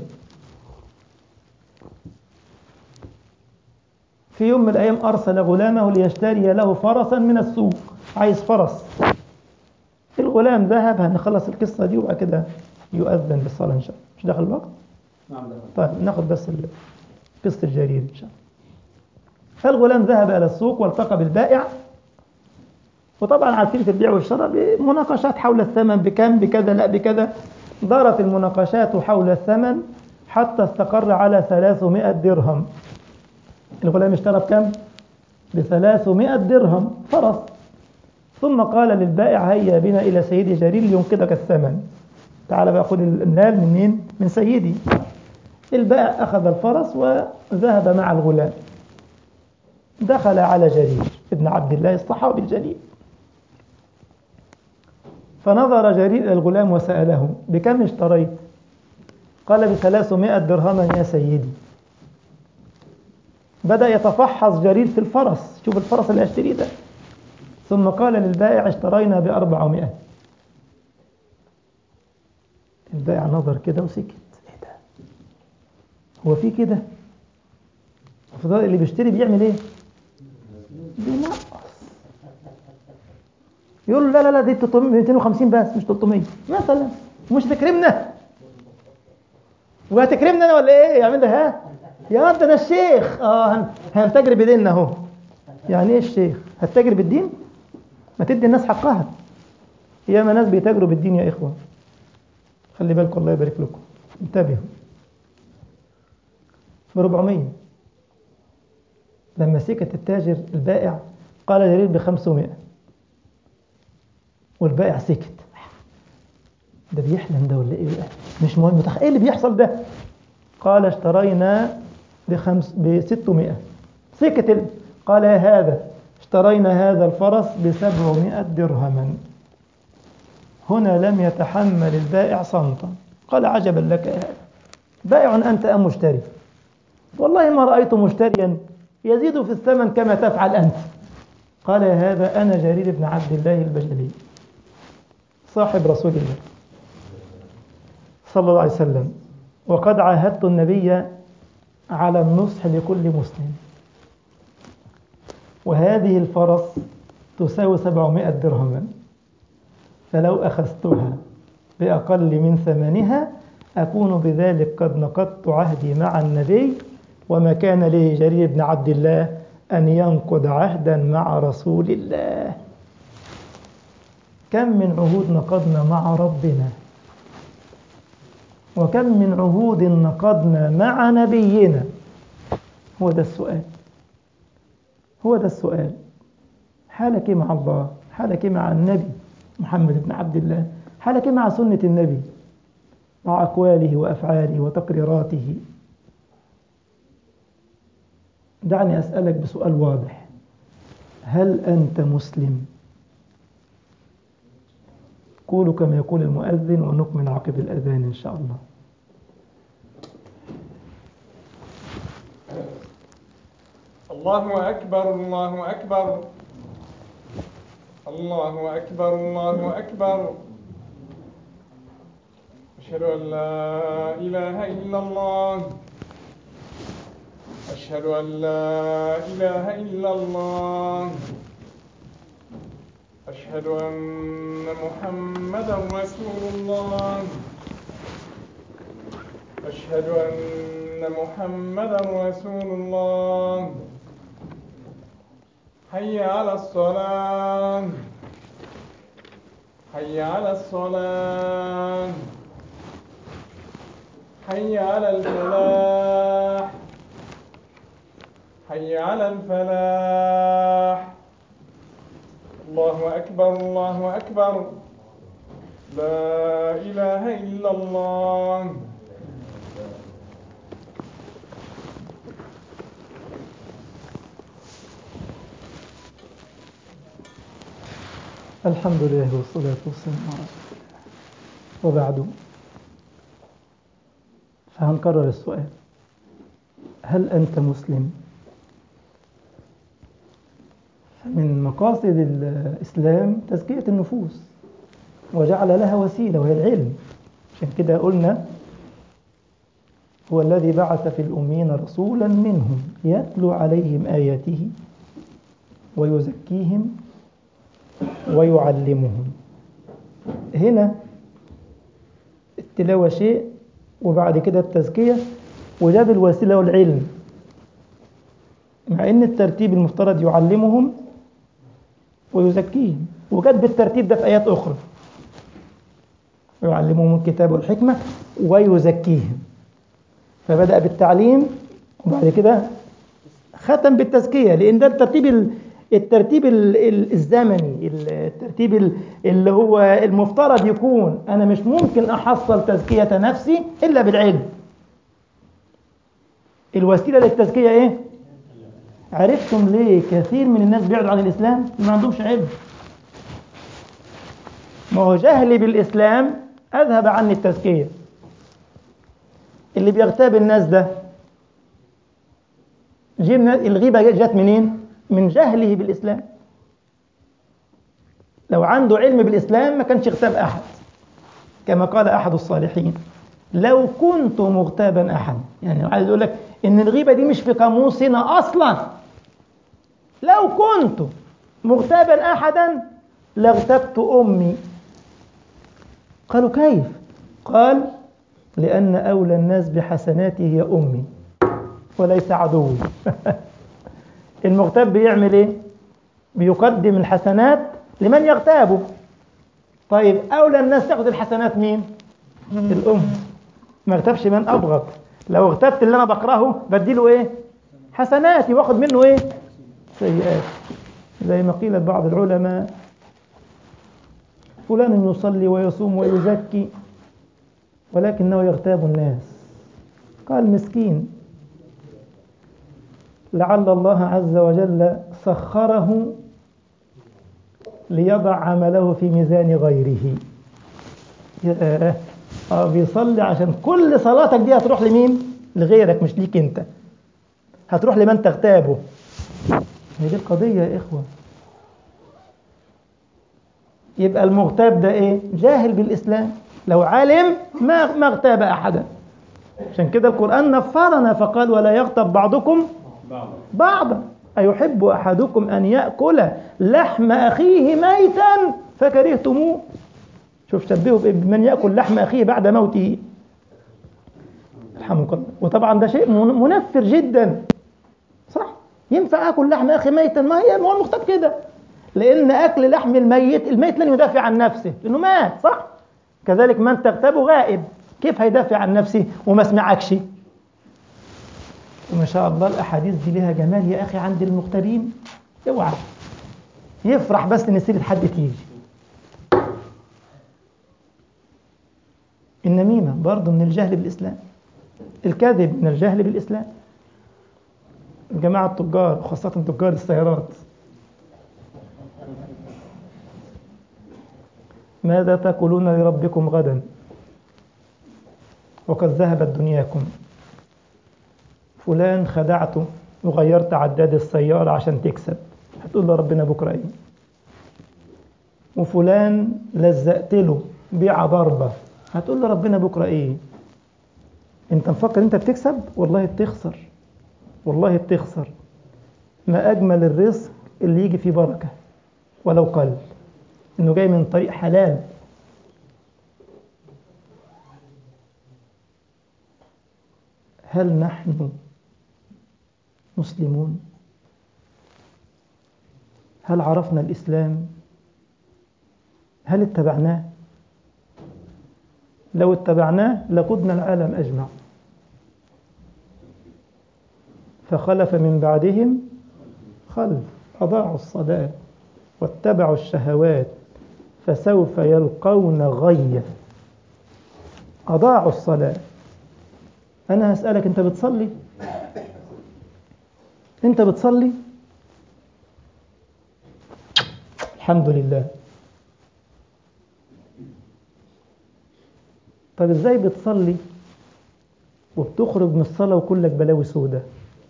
في يوم من الأيام أرسل غلامه ليشتري له فرسا من السوق عايز فرس الغلام ذهب هنخلص القصة دي وبعد كده يؤذن بالصلاة إن شاء الله مش داخل الوقت؟ نعم دخل طيب ناخد بس ال- قصة الجرير إن شاء الله فالغلام ذهب إلى السوق والتقى بالبائع وطبعا عارفين في البيع والشراء مناقشات حول الثمن بكم بكذا لا بكذا دارت المناقشات حول الثمن حتى استقر على 300 درهم الغلام اشترى بكم؟ ب 300 درهم فرس ثم قال للبائع هيا بنا إلى سيدي جرير لينقذك الثمن تعال بقى خد المال من مين؟ من سيدي البائع أخذ الفرس وذهب مع الغلام دخل على جرير ابن عبد الله الصحابي الجليل فنظر جرير إلى الغلام وسأله بكم اشتريت؟ قال بثلاثمائة درهما يا سيدي بدأ يتفحص جرير في الفرس شوف الفرس اللي اشتريه ده ثم قال للبائع اشترينا بأربعمائة البائع نظر كده وسكت ايه ده هو في كده فضل اللي بيشتري بيعمل ايه بينقص يقول له لا لا لا دي 300 250 بس مش 300 مثلا مش تكرمنا وهتكرمنا انا ولا ايه يعمل ده ها يا ده انا الشيخ اه هن- هنتاجر بديننا اهو يعني ايه الشيخ هتتاجر بالدين ما تدي الناس حقها ياما ناس بيتاجروا بالدين يا اخوه خلي بالكم الله يبارك لكم انتبهوا ب 400 لما سكت التاجر البائع قال جرير ب 500 والبائع سكت ده بيحلم ده ولا ايه بقى؟ مش مهم تخ... ايه اللي بيحصل ده قال اشترينا بخمس ب 600 سكت ال... قال يا هذا اشترينا هذا الفرس ب 700 درهما هنا لم يتحمل البائع صمتا قال عجبا لك يا هذا بائع أنت أم مشتري والله ما رأيت مشتريا يزيد في الثمن كما تفعل أنت قال يا هذا أنا جرير بن عبد الله البجلي صاحب رسول الله صلى الله عليه وسلم وقد عاهدت النبي على النصح لكل مسلم وهذه الفرس تساوي سبعمائة درهما فلو أخذتها بأقل من ثمنها أكون بذلك قد نقضت عهدي مع النبي وما كان لجرير بن عبد الله أن ينقض عهدا مع رسول الله كم من عهود نقضنا مع ربنا وكم من عهود نقضنا مع نبينا هو ده السؤال هو ده السؤال حالك إيه مع الله حالك إيه مع النبي محمد بن عبد الله حالك إيه مع سنة النبي مع أقواله وأفعاله وتقريراته دعني أسألك بسؤال واضح هل أنت مسلم قولوا كما يقول المؤذن ونكمل عقب الأذان إن شاء الله الله أكبر الله أكبر الله أكبر الله أكبر أشهد أن لا إله إلا الله أشهد أن لا إله إلا الله أشهد أن محمدا رسول الله أشهد أن محمدا رسول الله حي على الصلاة حي على الصلاة حي على الفلاح حي على الفلاح الله أكبر الله أكبر لا إله إلا الله الحمد لله والصلاة والسلام على رسول الله وبعد فهنكرر السؤال هل أنت مسلم؟ فمن مقاصد الإسلام تزكية النفوس وجعل لها وسيلة وهي العلم عشان كده قلنا هو الذي بعث في الأمين رسولا منهم يتلو عليهم آياته ويزكيهم ويعلمهم هنا التلاوة شيء وبعد كده التزكية وجاب الوسيلة والعلم مع ان الترتيب المفترض يعلمهم ويزكيهم وجد بالترتيب ده في آيات أخرى ويعلمهم الكتاب والحكمة ويزكيهم فبدأ بالتعليم وبعد كده ختم بالتزكية لأن ده الترتيب الترتيب الزمني الترتيب اللي هو المفترض يكون أنا مش ممكن أحصل تزكية نفسي إلا بالعلم الوسيلة للتزكية إيه؟ عرفتم ليه كثير من الناس بيعدوا عن الإسلام ما عندهمش علم ما هو جهلي بالإسلام أذهب عني التزكية اللي بيغتاب الناس ده جبنا الغيبة جت منين؟ من جهله بالإسلام لو عنده علم بالإسلام ما كانش اغتاب أحد كما قال أحد الصالحين لو كنت مغتابا أحد يعني عايز يقول لك إن الغيبة دي مش في قاموسنا أصلا لو كنت مغتابا أحدا لاغتبت أمي قالوا كيف قال لأن أولى الناس بحسناتي هي أمي وليس عدوي المغتاب بيعمل ايه بيقدم الحسنات لمن يغتابه طيب أولى الناس تاخد الحسنات مين الأم ما اغتابش من أبغض لو اغتبت اللي أنا بكرهه بديله ايه حسناتي واخد منه ايه سيئات زي ما قيل بعض العلماء فلان يصلي ويصوم ويزكي ولكنه يغتاب الناس قال مسكين لعل الله عز وجل سخره ليضع عمله في ميزان غيره ياه اه بيصلي عشان كل صلاتك دي هتروح لمين لغيرك مش ليك انت هتروح لمن تغتابه هي دي القضية يا إخوة يبقى المغتاب ده إيه جاهل بالإسلام لو علم ما ما اغتاب أحدا عشان كده القرآن نفرنا فقال ولا يغتب بعضكم بعض بعضا أيحب أحدكم أن يأكل لحم أخيه ميتا فكرهتموه شوف شبهه بإيه؟ بمن يأكل لحم أخيه بعد موته رحمك الله وطبعا ده شيء من- منفر جدا صح ينفع أكل لحم أخي ميتا ما هي ما هو المختار كده لأن أكل لحم الميت الميت لن يدافع عن نفسه لأنه مات صح كذلك من تغتابه غائب كيف هيدافع عن نفسه وما سمعكش وما شاء الله الأحاديث دي لها جمال يا أخي عند المغتابين اوعى يفرح بس إن سيرة حد تيجي النميمة برضه من الجهل بالإسلام الكذب من الجهل بالإسلام الجماعة التجار وخاصة تجار السيارات ماذا تأكلون لربكم غدا وقد ذهبت دنياكم فلان خدعته وغيرت عداد السيارة عشان تكسب هتقول له ربنا بكرة ايه وفلان لزقت له بيعة ضربة هتقول له ربنا بكرة ايه انت مفكر انت بتكسب والله بتخسر والله بتخسر ما اجمل الرزق اللي يجي فيه بركة ولو قل انه جاي من طريق حلال هل نحن مسلمون هل عرفنا الإسلام هل اتبعناه لو اتبعناه لقدنا العالم أجمع فخلف من بعدهم خلف أضاعوا الصلاة واتبعوا الشهوات فسوف يلقون غيا أضاعوا الصلاة أنا هسألك أنت بتصلي أنت بتصلي الحمد لله طب ازاي بتصلي وبتخرج من الصلاة وكلك بلاوي سودة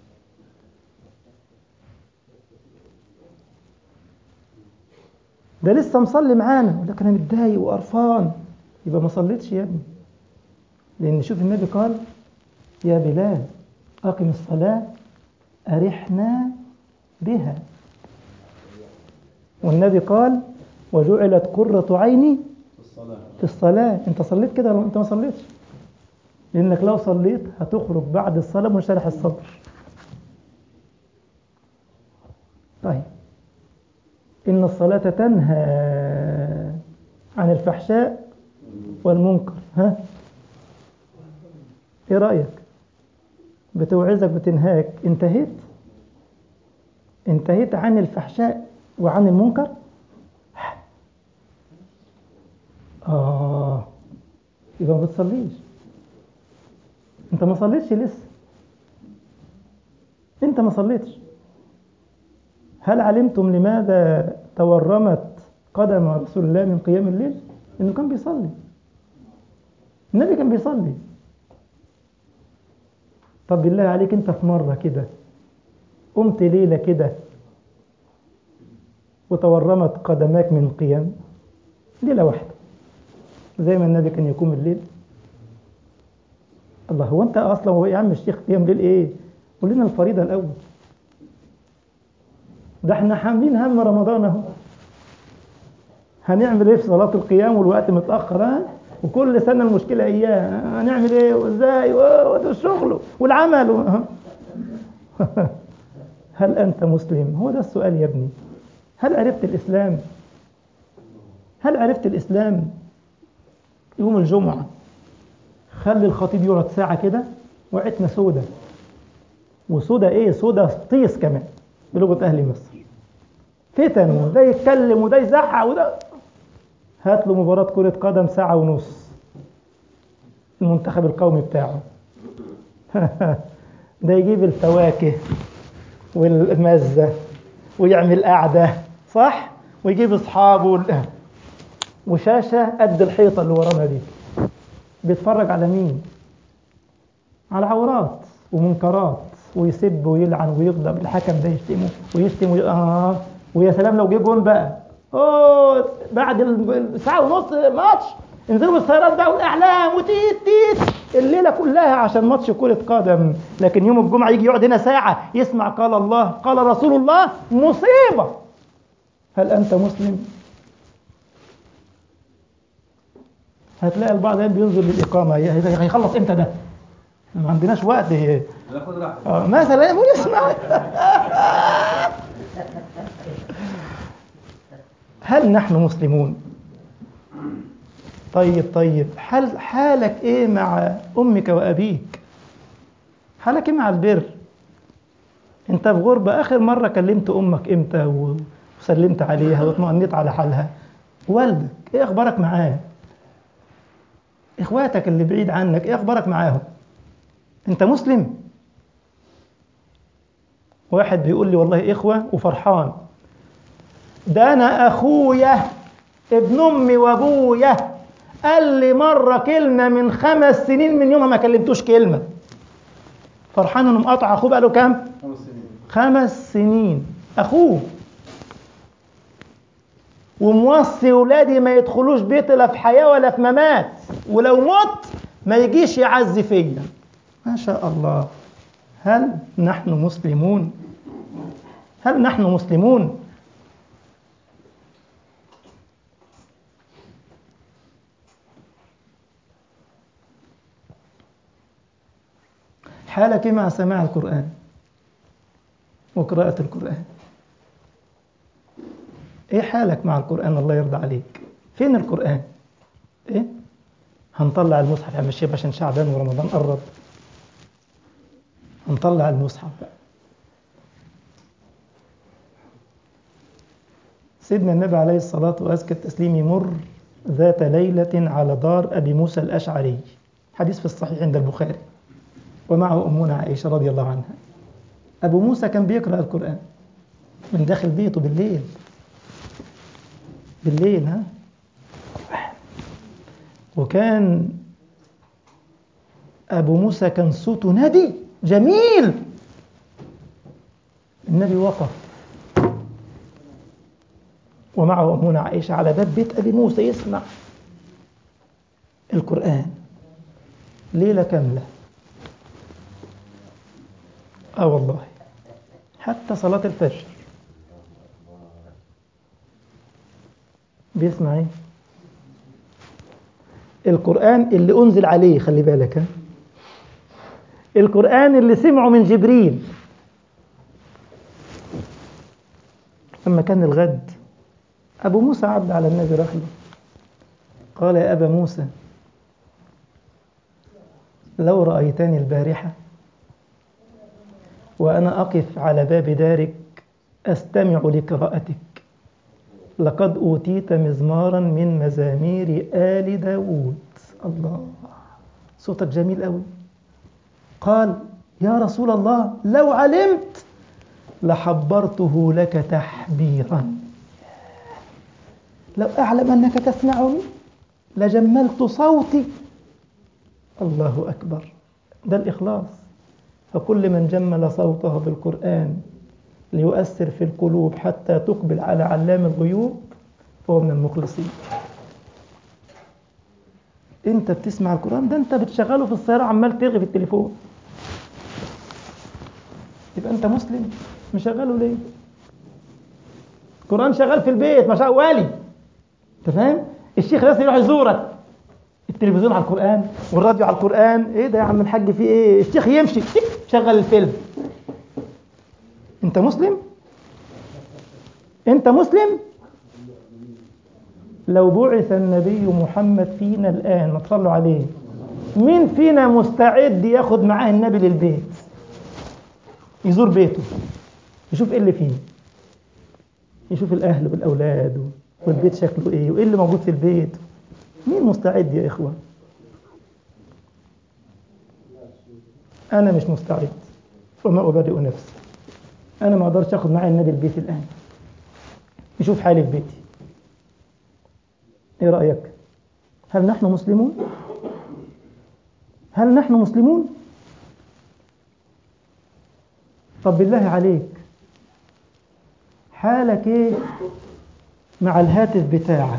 ده لسه مصلي معانا يقول لك انا متضايق وقرفان يبقى ما صليتش يا ابني لان شوف النبي قال يا بلال اقم الصلاه ارحنا بها والنبي قال وجعلت قرة عيني الصلاة في الصلاة انت صليت كده ولا انت ما صليتش لانك لو صليت هتخرج بعد الصلاة منشرح الصدر طيب إن الصلاة تنهى عن الفحشاء والمنكر ها ايه رأيك بتوعظك بتنهاك انتهيت انتهيت عن الفحشاء وعن المنكر آه يبقى ما بتصليش انت ما صليتش لسه انت ما صليتش هل علمتم لماذا تورمت قدم رسول الله من قيام الليل انه كان بيصلي النبي كان بيصلي طب بالله عليك انت في مرة كده قمت ليلة كده وتورمت قدماك من قيام ليلة واحدة زي ما النبي كان يقوم الليل الله هو انت اصلا هو يا عم الشيخ قيام ليل ايه قول لنا الفريضة الاول ده احنا حاملين هم رمضان اهو هنعمل ايه في صلاة القيام والوقت متأخر ها وكل سنة المشكلة اياه هنعمل ايه وازاي وده الشغل والعمل و... ها. هل انت مسلم هو ده السؤال يا ابني هل عرفت الاسلام هل عرفت الاسلام يوم الجمعة خلي الخطيب يقعد ساعة كده وعتنا سودة وسودة ايه سودة طيس كمان بلغة اهل مصر فتن وده يتكلم وده يزعق وده هات له مباراة كرة قدم ساعة ونص المنتخب القومي بتاعه ده يجيب الفواكه والمزة ويعمل قعدة صح ويجيب اصحابه وال- وشاشة قد الحيطة اللي ورانا دي بيتفرج على مين على عورات ومنكرات ويسب ويلعن ويغضب الحكم ده يشتمه ويشتم وي... اه ويا سلام لو جه جون بقى اوه بعد الساعه ونص ماتش انزلوا بالسيارات بقى والاعلام وتيت تيت الليله كلها عشان ماتش كره قدم لكن يوم الجمعه يجي يقعد هنا ساعه يسمع قال الله قال رسول الله مصيبه هل انت مسلم هتلاقي البعض هنا بينظر للاقامه هي- هيخلص امتى ده ما عندناش وقت ناخد راحتك آه، مثلا يقول اسمع هل نحن مسلمون طيب طيب حال حالك ايه مع امك وابيك حالك ايه مع البر انت في غربة اخر مرة كلمت امك امتى و- وسلمت عليها واطمأنيت على حالها والدك ايه اخبارك معاه اخواتك اللي بعيد عنك ايه اخبارك معاهم انت مسلم واحد بيقول لي والله إخوة وفرحان ده أنا أخويا ابن أمي وأبويا قال لي مرة كلمة من خمس سنين من يومها ما كلمتوش كلمة فرحان إنه مقاطع أخوه بقاله كام؟ خمس سنين خمس سنين أخوه وموصي ولادي ما يدخلوش بيتي لا في حياة ولا في ممات ولو مت ما يجيش يعزي فيا ما شاء الله هل نحن مسلمون هل نحن مسلمون حالك إيه مع سماع القرآن وقراءة القرآن ايه حالك مع القرآن الله يرضى عليك فين القرآن ايه هنطلع المصحف يا عم الشيخ عشان شعبان ورمضان قرب هنطلع المصحف بقى سيدنا النبي عليه الصلاة وأزكى التسليم يمر ذات ليلة على دار أبي موسى الأشعري حديث في الصحيح عند البخاري ومعه أمنا عائشة رضي الله عنها أبو موسى كان بيقرأ القرآن من داخل بيته بالليل بالليل ها وكان أبو موسى كان صوته نادي جميل النبي وقف ومعه أمنا عائشة على باب بيت أبي موسى يسمع القرآن ليلة كاملة آه والله حتى صلاة الفجر بيسمع ايه القرآن اللي أنزل عليه خلي بالك ها القرآن اللي سمعه من جبريل لما كان الغد أبو موسى عبد على النبي راح له قال يا أبا موسى لو رأيتني البارحة وأنا أقف على باب دارك أستمع لقراءتك لقد أوتيت مزمارا من مزامير آل داود الله صوتك جميل قوي قال يا رسول الله لو علمت لحبرته لك تحبيرا لو أعلم أنك تسمعني لجملت صوتي الله أكبر ده الإخلاص فكل من جمل صوته بالقرآن ليؤثر في القلوب حتى تقبل على علام الغيوب فهو من المخلصين انت بتسمع القرآن ده انت بتشغله في السيارة عمال ترغي في التليفون يبقى انت مسلم مشغله ليه القرآن شغال في البيت ما شاء والي انت فاهم الشيخ لازم يروح يزورك التلفزيون على القرآن والراديو على القرآن ايه ده يا عم الحاج في ايه الشيخ يمشي شغل الفيلم انت مسلم انت مسلم لو بعث النبي محمد فينا الآن ما تصلوا عليه مين فينا مستعد ياخد معاه النبي للبيت يزور بيته يشوف ايه اللي فيه يشوف الأهل والأولاد والبيت شكله ايه وايه اللي موجود في البيت مين مستعد يا إخوة أنا مش مستعد وما أبرئ نفسي أنا ما أقدرش أخد معايا النبي البيت الآن يشوف حالي في بيتي إيه رأيك؟ هل نحن مسلمون؟ هل نحن مسلمون؟ طب بالله عليك حالك ايه مع الهاتف بتاعك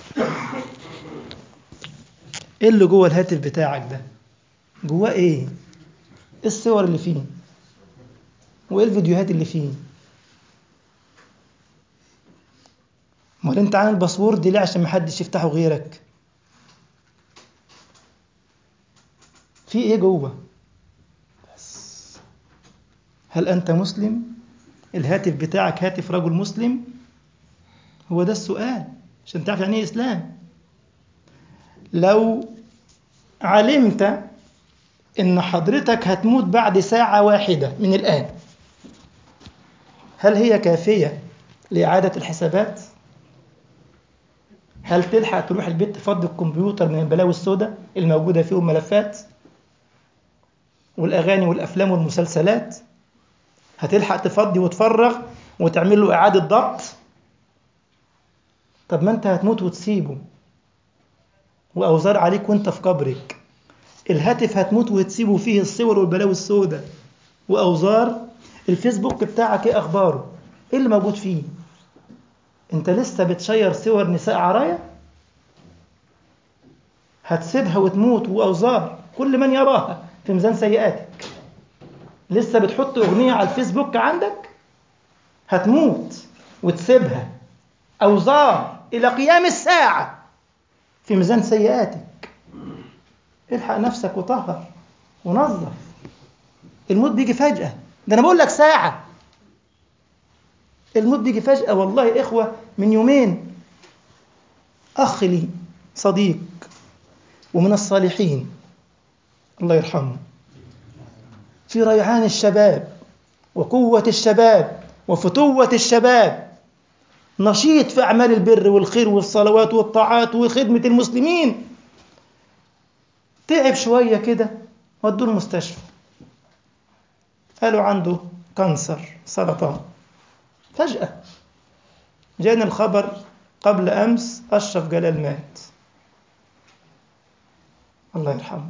ايه اللي جوه الهاتف بتاعك ده جواه ايه ايه الصور اللي فيه وايه الفيديوهات اللي فيه امال انت عامل باسورد ليه عشان محدش يفتحه غيرك في ايه جوه بس هل انت مسلم الهاتف بتاعك هاتف رجل مسلم هو ده السؤال عشان تعرف يعني ايه اسلام لو علمت ان حضرتك هتموت بعد ساعة واحدة من الآن هل هي كافية لإعادة الحسابات؟ هل تلحق تروح البيت تفضي الكمبيوتر من البلاوي السوداء الموجودة فيه الملفات والأغاني والأفلام والمسلسلات هتلحق تفضي وتفرغ وتعمل له إعادة ضبط طب ما أنت هتموت وتسيبه وأوزار عليك وأنت في قبرك الهاتف هتموت وتسيبه فيه الصور والبلاوي السوداء وأوزار الفيسبوك بتاعك إيه أخباره إيه اللي موجود فيه أنت لسه بتشير صور نساء عرايا هتسيبها وتموت وأوزار كل من يراها في ميزان سيئاتك لسه بتحط أغنية على الفيسبوك عندك هتموت وتسيبها أوزار إلى قيام الساعة في ميزان سيئاتك الحق نفسك وطهر ونظف الموت بيجي فجأة ده أنا بقول لك ساعة الموت بيجي فجأة والله إخوة من يومين أخ لي صديق ومن الصالحين الله يرحمه في ريعان الشباب وقوة الشباب وفتوة الشباب نشيط في أعمال البر والخير والصلوات والطاعات وخدمة المسلمين تعب شوية كده ودوه المستشفى قالوا عنده كانسر سرطان فجأة جاني الخبر قبل أمس أشرف جلال مات الله يرحمه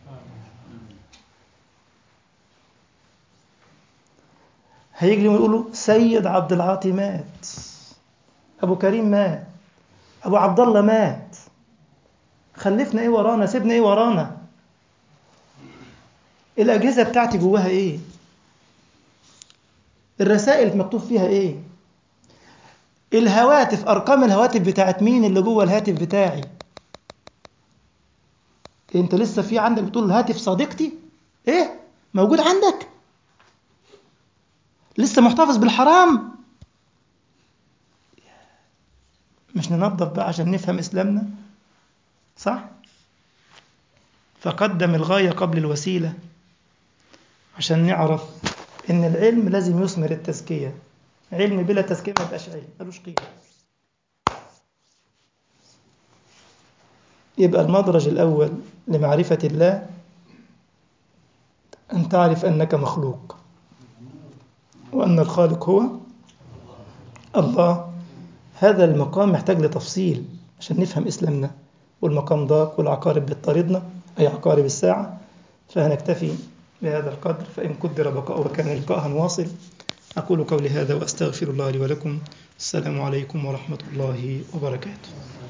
هيجي يقولوا سيد عبد العاطي مات أبو كريم مات أبو عبد الله مات خلفنا إيه ورانا سيبنا إيه ورانا الأجهزة بتاعتي جواها إيه الرسائل مكتوب فيها إيه الهواتف أرقام الهواتف بتاعت مين اللي جوه الهاتف بتاعي انت لسه في عندك بتقول هاتف صديقتي ايه موجود عندك لسه محتفظ بالحرام مش ننظف بقى عشان نفهم اسلامنا صح فقدم الغايه قبل الوسيله عشان نعرف ان العلم لازم يثمر التزكيه علم بلا تزكيه ما يبقاش علم ملوش قيمه يبقى المدرج الأول لمعرفة الله أن تعرف أنك مخلوق وأن الخالق هو الله هذا المقام محتاج لتفصيل عشان نفهم إسلامنا والمقام ضاق والعقارب بتطاردنا أي عقارب الساعة فهنكتفي بهذا القدر فإن قدر بقاء وكان لقاء واصل أقول قولي هذا وأستغفر الله لي ولكم السلام عليكم ورحمة الله وبركاته